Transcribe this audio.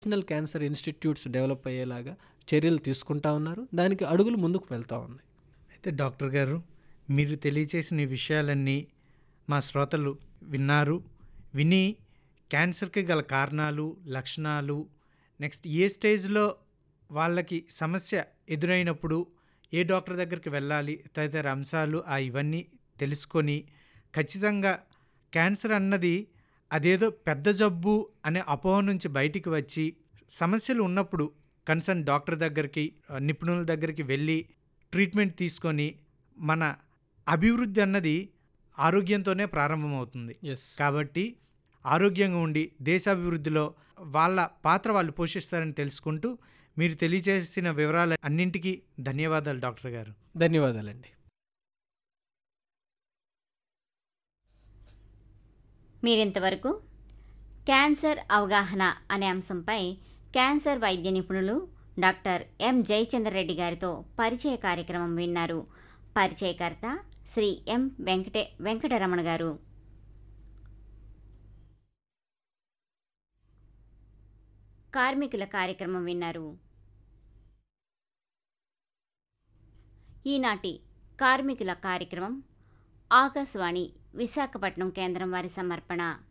national cancer institutes develop అయ్యేలాగా చర్యలు తీసుకుంటా ఉన్నారు దానికి అడుగులు ముందుకు వెళ్తూ ఉన్నాయి అయితే డాక్టర్ గారు మీరు తెలియచేసిన ఈ విషయాలన్నీ మా శ్రోతలు విన్నారు విని క్యాన్సర్కి గల కారణాలు లక్షణాలు నెక్స్ట్ ఏ స్టేజ్లో వాళ్ళకి సమస్య ఎదురైనప్పుడు ఏ డాక్టర్ దగ్గరికి వెళ్ళాలి తదితర అంశాలు ఆ ఇవన్నీ తెలుసుకొని ఖచ్చితంగా క్యాన్సర్ అన్నది అదేదో పెద్ద జబ్బు అనే అపోహ నుంచి బయటికి వచ్చి సమస్యలు ఉన్నప్పుడు కన్సర్న్ డాక్టర్ దగ్గరికి ఆ, నిపుణుల దగ్గరికి వెళ్ళి ట్రీట్మెంట్ తీసుకొని మన అభివృద్ధి అన్నది ఆరోగ్యంతోనే ప్రారంభమవుతుంది ఎస్ కాబట్టి ఆరోగ్యంగా ఉండి దేశాభివృద్ధిలో వాళ్ళ పాత్ర వాళ్ళు పోషిస్తారని తెలుసుకుంటూ మీరు తెలియజేసిన వివరాలు అన్నింటికీ ధన్యవాదాలు డాక్టర్ గారు ధన్యవాదాలండి మీరింతవరకు క్యాన్సర్ అవగాహన అనే అంశంపై క్యాన్సర్ వైద్య నిపుణులు డాక్టర్ ఎం జయచంద్ర రెడ్డి గారితో పరిచయ కార్యక్రమం విన్నారు పరిచయకర్త శ్రీ ఎం వెంకటే వెంకటరమణ గారు కార్మికుల కార్యక్రమం విన్నారు ఈనాటి కార్మికుల కార్యక్రమం ఆకాశవాణి విశాఖపట్నం కేంద్రం వారి సమర్పణ